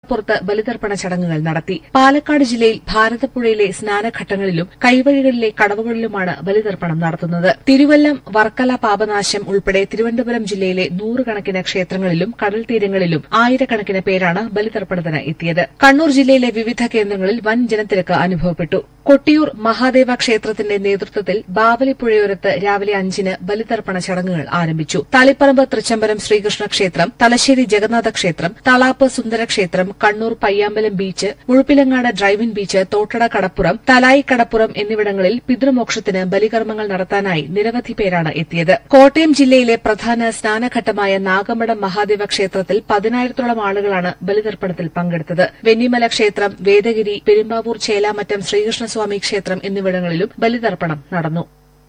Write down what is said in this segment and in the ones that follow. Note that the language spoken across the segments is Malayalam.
പുറത്ത് ബലിതർപ്പണ ചടങ്ങുകൾ നടത്തി പാലക്കാട് ജില്ലയിൽ ഭാരതപ്പുഴയിലെ സ്നാനഘട്ടങ്ങളിലും കൈവഴികളിലെ കടവുകളിലുമാണ് ബലിതർപ്പണം നടത്തുന്നത് തിരുവല്ലം വർക്കല പാപനാശം ഉൾപ്പെടെ തിരുവനന്തപുരം ജില്ലയിലെ നൂറുകണക്കിന് ക്ഷേത്രങ്ങളിലും കടൽത്തീരങ്ങളിലും ആയിരക്കണക്കിന് പേരാണ് ബലിതർപ്പണത്തിന് എത്തിയത് കണ്ണൂർ ജില്ലയിലെ വിവിധ കേന്ദ്രങ്ങളിൽ വൻ ജനത്തിരക്ക് അനുഭവപ്പെട്ടു കൊട്ടിയൂർ മഹാദേവ ക്ഷേത്രത്തിന്റെ നേതൃത്വത്തിൽ ബാവലിപ്പുഴയോരത്ത് രാവിലെ അഞ്ചിന് ബലിതർപ്പണ ചടങ്ങുകൾ ആരംഭിച്ചു തളിപ്പറമ്പ് തൃച്ചംബരം ശ്രീകൃഷ്ണ ക്ഷേത്രം തലശ്ശേരി ജഗന്നാഥ ക്ഷേത്രം തളാപ്പ് സുന്ദര ക്ഷേത്രം Kannur Payyambalam beach Muzhappilangad drive in beach Thottada കടപ്പുറം തലായി കടപ്പുറം എന്നിവിടങ്ങളിൽ പിതൃമോക്ഷത്തിന് ബലികർമ്മങ്ങൾ നടത്താനായി നിരവധി പേരാണ് എത്തിയത് കോട്ടയം ജില്ലയിലെ പ്രധാന സ്നാനഘട്ടമായ നാഗമഠം മഹാദേവ ക്ഷേത്രത്തിൽ പതിനായിരത്തോളം ആളുകളാണ് ബലിതർപ്പണത്തിൽ പങ്കെടുത്തത് വെന്നിമല ക്ഷേത്രം വേദഗിരി പെരുമ്പാവൂർ ചേലാമറ്റം ശ്രീകൃഷ്ണസ്വാമി ക്ഷേത്രം എന്നിവിടങ്ങളിലും ബലിതർപ്പണം നടന്നു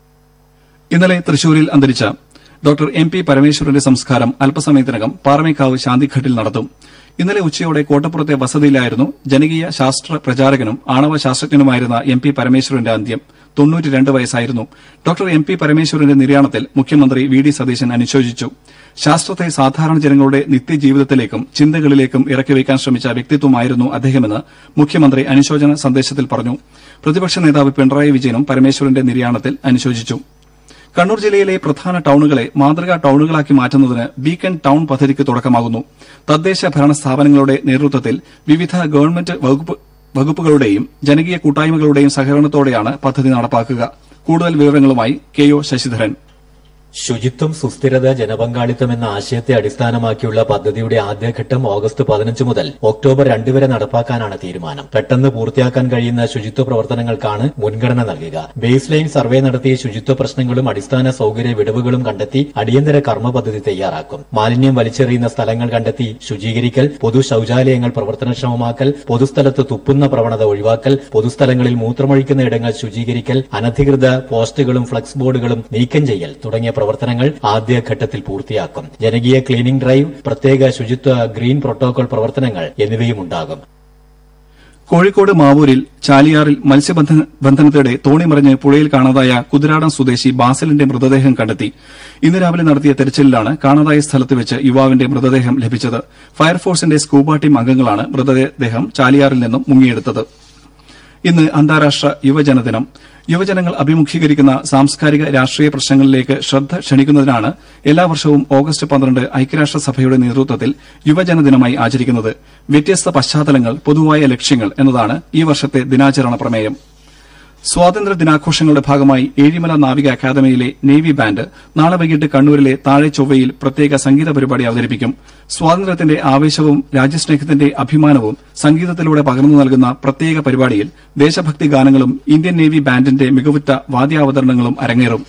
ഇന്നലെ തൃശൂരിൽ അന്തരിച്ച ഡോക്ടർ എം പി പരമേശ്വരന്റെ സംസ്കാരം അല്പസമയത്തിനകം പാറമേക്കാവ് ശാന്തിഘട്ടിൽ നടത്തും ഇന്നലെ ഉച്ചയോടെ കോട്ടപ്പുറത്തെ വസതിയിലായിരുന്നു ജനകീയ ശാസ്ത്ര പ്രചാരകനും ആണവ ശാസ്ത്രജ്ഞനുമായിരുന്ന എം പി പരമേശ്വരന്റെ അന്ത്യം തൊണ്ണൂറ്റിരണ്ട് വയസ്സായിരുന്നു ഡോക്ടർ എം പി പരമേശ്വരന്റെ നിര്യാണത്തിൽ മുഖ്യമന്ത്രി വി ഡി സതീശൻ അനുശോചിച്ചു ശാസ്ത്രത്തെ സാധാരണ ജനങ്ങളുടെ നിത്യജീവിതത്തിലേക്കും ചിന്തകളിലേക്കും ഇറക്കിവയ്ക്കാൻ ശ്രമിച്ച വ്യക്തിത്വമായിരുന്നു അദ്ദേഹമെന്ന് മുഖ്യമന്ത്രി അനുശോചന സന്ദേശത്തിൽ പറഞ്ഞു പ്രതിപക്ഷ നേതാവ് പിണറായി വിജയനും പരമേശ്വരന്റെ നിര്യാണത്തിൽ അനുശോചിച്ചു കണ്ണൂർ ജില്ലയിലെ പ്രധാന ടൌണുകളെ മാതൃകാ ടൌണുകളാക്കി മാറ്റുന്നതിന് ബീക്കൺ ടൌൺ പദ്ധതിക്ക് തുടക്കമാകുന്നു തദ്ദേശ ഭരണ സ്ഥാപനങ്ങളുടെ നേതൃത്വത്തിൽ വിവിധ ഗവൺമെന്റ് വകുപ്പ് വകുപ്പുകളുടെയും ജനകീയ കൂട്ടായ്മകളുടെയും സഹകരണത്തോടെയാണ് പദ്ധതി നടപ്പാക്കുക കൂടുതൽ വിവരങ്ങളുമായി കെ ഒ ശശിധരൻ ശുചിത്വം സുസ്ഥിരത ജനപങ്കാളിത്തം എന്ന ആശയത്തെ അടിസ്ഥാനമാക്കിയുള്ള പദ്ധതിയുടെ ആദ്യഘട്ടം ഓഗസ്റ്റ് പതിനഞ്ച് മുതൽ ഒക്ടോബർ രണ്ട് വരെ നടപ്പാക്കാനാണ് തീരുമാനം പെട്ടെന്ന് പൂർത്തിയാക്കാൻ കഴിയുന്ന ശുചിത്വ പ്രവർത്തനങ്ങൾക്കാണ് മുൻഗണന നൽകുക ബേസ് ലൈൻ സർവേ നടത്തി ശുചിത്വ പ്രശ്നങ്ങളും അടിസ്ഥാന സൌകര്യ വിടവുകളും കണ്ടെത്തി അടിയന്തര കർമ്മ പദ്ധതി തയ്യാറാക്കും മാലിന്യം വലിച്ചെറിയുന്ന സ്ഥലങ്ങൾ കണ്ടെത്തി ശുചീകരിക്കൽ പൊതു ശൌചാലയങ്ങൾ പ്രവർത്തനക്ഷമമാക്കൽ പൊതുസ്ഥലത്ത് തുപ്പുന്ന പ്രവണത ഒഴിവാക്കൽ പൊതുസ്ഥലങ്ങളിൽ മൂത്രമൊഴിക്കുന്ന ഇടങ്ങൾ ശുചീകരിക്കൽ അനധികൃത പോസ്റ്റുകളും ഫ്ലക്സ് ബോർഡുകളും നീക്കം ചെയ്യൽ തുടങ്ങിയ പ്രവർത്തനങ്ങൾ ആദ്യഘട്ടത്തിൽ പൂർത്തിയാക്കും ജനകീയ ക്ലീനിംഗ് ഡ്രൈവ് പ്രത്യേക ശുചിത്വ ഗ്രീൻ പ്രോട്ടോകോൾ പ്രവർത്തനങ്ങൾ എന്നിവയും ഉണ്ടാകും കോഴിക്കോട് മാവൂരിൽ ചാലിയാറിൽ മത്സ്യബന്ധനത്തിനിടെ തോണി മറിഞ്ഞ് പുഴയിൽ കാണാതായ കുതിരാടം സ്വദേശി ബാസലിന്റെ മൃതദേഹം കണ്ടെത്തി ഇന്ന് രാവിലെ നടത്തിയ തെരച്ചിലിലാണ് കാണാതായ സ്ഥലത്ത് വെച്ച് യുവാവിന്റെ മൃതദേഹം ലഭിച്ചത് ഫയർഫോഴ്സിന്റെ സ്കൂബ ടീം അംഗങ്ങളാണ് മൃതദേഹം ചാലിയാറിൽ നിന്നും മുങ്ങിയെടുത്തത് ഇന്ന് അന്താരാഷ്ട്ര യുവജനദിനം യുവജനങ്ങൾ അഭിമുഖീകരിക്കുന്ന സാംസ്കാരിക രാഷ്ട്രീയ പ്രശ്നങ്ങളിലേക്ക് ശ്രദ്ധ ക്ഷണിക്കുന്നതിനാണ് എല്ലാ വർഷവും ഓഗസ്റ്റ് പന്ത്രണ്ട് ഐക്യരാഷ്ട്രസഭയുടെ നേതൃത്വത്തിൽ യുവജനദിനമായി ആചരിക്കുന്നത് വ്യത്യസ്ത പശ്ചാത്തലങ്ങൾ പൊതുവായ ലക്ഷ്യങ്ങൾ എന്നതാണ് ഈ വർഷത്തെ ദിനാചരണ പ്രമേയം സ്വാതന്ത്ര്യ ദിനാഘോഷങ്ങളുടെ ഭാഗമായി ഏഴിമല നാവിക അക്കാദമിയിലെ നേവി ബാൻഡ് നാളെ വൈകിട്ട് കണ്ണൂരിലെ താഴെ ചൊവ്വയിൽ പ്രത്യേക സംഗീത പരിപാടി അവതരിപ്പിക്കും സ്വാതന്ത്ര്യത്തിന്റെ ആവേശവും രാജ്യസ്നേഹത്തിന്റെ അഭിമാനവും സംഗീതത്തിലൂടെ പകർന്നു നൽകുന്ന പ്രത്യേക പരിപാടിയിൽ ദേശഭക്തി ഗാനങ്ങളും ഇന്ത്യൻ നേവി ബാൻഡിന്റെ മികവുറ്റ വാദ്യാവതരണങ്ങളും അരങ്ങേറും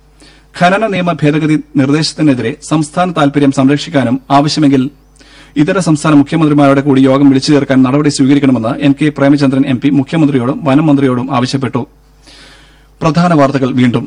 ഖനന നിയമ ഭേദഗതി നിർദ്ദേശത്തിനെതിരെ സംസ്ഥാന താൽപര്യം സംരക്ഷിക്കാനും ആവശ്യമെങ്കിൽ ഇതര സംസ്ഥാന മുഖ്യമന്ത്രിമാരുടെ കൂടി യോഗം വിളിച്ചു ചേർക്കാൻ നടപടി സ്വീകരിക്കണമെന്ന് N K Premachandran M P മുഖ്യമന്ത്രിയോടും വനം മന്ത്രിയോടും ആവശ്യപ്പെട്ടു പ്രധാന വാർത്തകൾ വീണ്ടും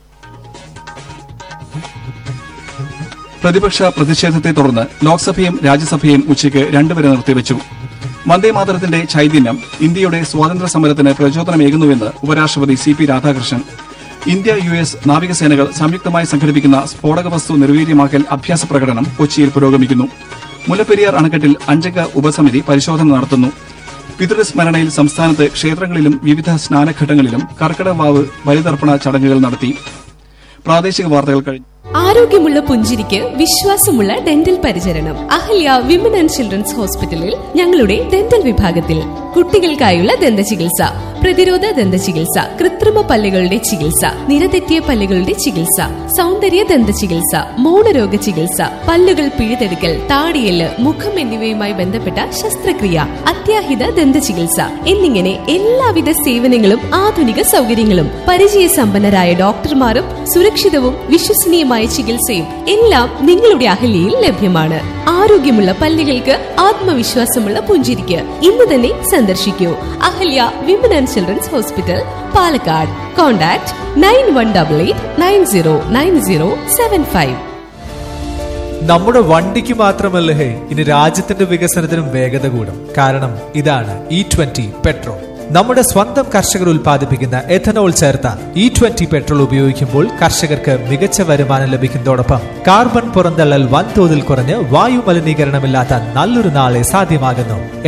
പ്രതിപക്ഷ പ്രതിഷേധത്തെ തുടർന്ന് ലോക്സഭയും രാജ്യസഭയും ഉച്ചയ്ക്ക് രണ്ടുവരെ നിർത്തിവച്ചു വന്ദേമാതരത്തിന്റെ ചൈതന്യം ഇന്ത്യയുടെ സ്വാതന്ത്ര്യ സമരത്തിന് പ്രചോദനമേകുന്നുവെന്ന് ഉപരാഷ്ട്രപതി C P Radhakrishnan India U S നാവികസേനകൾ സംയുക്തമായി സംഘടിപ്പിക്കുന്ന സ്ഫോടക വസ്തു നിർവീര്യമാക്കൽ അഭ്യാസ പ്രകടനം കൊച്ചിയിൽ പുരോഗമിക്കുന്നു മുല്ലപ്പെരിയാർ അണക്കെട്ടിൽ അഞ്ചംഗ ഉപസമിതി പരിശോധന നടത്തുന്നു പിതൃസ്മരണയിൽ സംസ്ഥാനത്ത് ക്ഷേത്രങ്ങളിലും വിവിധ സ്നാനഘട്ടങ്ങളിലും കർക്കിടവാവ് ബലിതർപ്പണ ചടങ്ങുകൾ നടത്തി പ്രാദേശിക വാർത്തകൾ കഴിഞ്ഞു ആരോഗ്യമുള്ള പുഞ്ചിരിക്ക് വിശ്വാസമുള്ള ഡെന്റൽ പരിചരണം അഹല്യ വിമൻ ആൻഡ് ചിൽഡ്രൻസ് ഹോസ്പിറ്റലിൽ ഞങ്ങളുടെ ഡെന്റൽ വിഭാഗത്തിൽ കുട്ടികൾക്കായുള്ള ദന്ത ചികിത്സ പ്രതിരോധ ദന്ത ചികിത്സ കൃത്രിമ പല്ലുകളുടെ ചികിത്സ നിരതെറ്റിയ പല്ലുകളുടെ ചികിത്സ സൗന്ദര്യ ദന്ത ചികിത്സ മൗനരോഗ ചികിത്സ പല്ലുകൾ പിഴുതെടുക്കൽ താടിയല് മുഖം എന്നിവയുമായി ബന്ധപ്പെട്ട ശസ്ത്രക്രിയ അത്യാഹിത ദന്ത ചികിത്സ എന്നിങ്ങനെ എല്ലാവിധ സേവനങ്ങളും ആധുനിക സൗകര്യങ്ങളും പരിചയസമ്പന്നരായ ഡോക്ടർമാരും സുരക്ഷിതവും വിശ്വസനീയമായ ചികിത്സയും എല്ലാം നിങ്ങളുടെ അഹല്യയിൽ ലഭ്യമാണ് ആരോഗ്യമുള്ള പല്ലുകൾക്ക് ആത്മവിശ്വാസമുള്ള പുഞ്ചിരിക്ക് ഇന്ന് തന്നെ സന്ദർശിക്കൂ Ahalya women and children's hospital Palakkad contact nine one double eight nine zero nine zero seven five നമ്മുടെ വണ്ടിക്ക് മാത്രമല്ല ഹേ ഇനി രാജ്യത്തിന്റെ വികസനത്തിനും വേഗത കൂടും കാരണം ഇതാണ് ഇ ട്വന്റി പെട്രോൾ നമ്മുടെ സ്വന്തം കർഷകർ ഉൽപ്പാദിപ്പിക്കുന്ന എഥനോൾ ചേർത്ത ഇ ട്വന്റി പെട്രോൾ ഉപയോഗിക്കുമ്പോൾ കർഷകർക്ക് മികച്ച വരുമാനം ലഭിക്കുന്നതോടൊപ്പം കാർബൺ പുറന്തള്ളൽ വൻതോതിൽ കുറഞ്ഞ് വായു മലിനീകരണമില്ലാത്ത നല്ലൊരു നാളെ സാധ്യമാകുന്നു